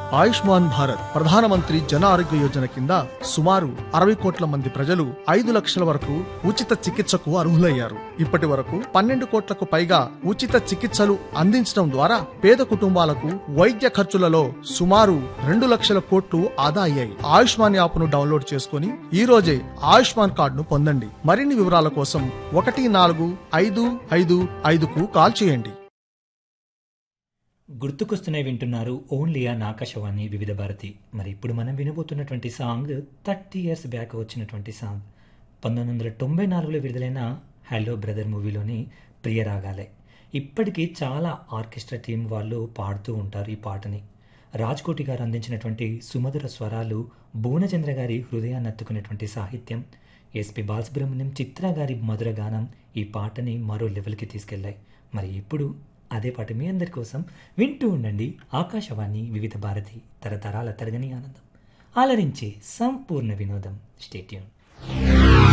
ఆయుష్మాన్ భారత్ ప్రధానమంత్రి జన ఆరోగ్య యోజన కింద సుమారు అరవై కోట్ల మంది ప్రజలు ఐదు లక్షల వరకు ఉచిత చికిత్సకు అర్హులయ్యారు ఇప్పటి వరకు పన్నెండు కోట్లకు పైగా ఉచిత చికిత్సలు అందించడం ద్వారా పేద కుటుంబాలకు వైద్య ఖర్చులలో సుమారు రెండు లక్షల కోట్లు ఆదా అయ్యాయి ఆయుష్మాన్ యాప్ ను డౌన్లోడ్ చేసుకుని ఈ రోజే ఆయుష్మాన్ కార్డును పొందండి మరిన్ని వివరాల కోసం ఒకటి నాలుగు ఐదు ఐదు ఐదుకు కాల్ చేయండి గుర్తుకొస్తున్నాయి వింటున్నారు ఓన్లీ ఆ ఆకాశవాణి వివిధ భారతి మరి ఇప్పుడు మనం వినబోతున్నటువంటి సాంగ్ థర్టీ ఇయర్స్ బ్యాక్ వచ్చినటువంటి సాంగ్ పంతొమ్మిది వందల తొంభై నాలుగులో విడుదలైన హలో బ్రదర్ మూవీలోని ప్రియరాగాలే ఇప్పటికీ చాలా ఆర్కెస్ట్రా టీం వాళ్ళు పాడుతూ ఉంటారు ఈ పాటని రాజ్ కోటి గారు అందించినటువంటి సుమధుర స్వరాలు భువనచంద్ర గారి హృదయాన్ని అత్తుకునేటువంటి సాహిత్యం ఎస్పి బాలసుబ్రహ్మణ్యం చిత్ర గారి మధుర గానం ఈ పాటని మరో లెవెల్కి తీసుకెళ్లాయి మరి ఇప్పుడు అదే పాట మీ అందరి కోసం వింటూ ఉండండి ఆకాశవాణి వివిధ భారతి తరతరాల తరగని ఆనందం ఆలరించే సంపూర్ణ వినోదం స్టేట్యూన్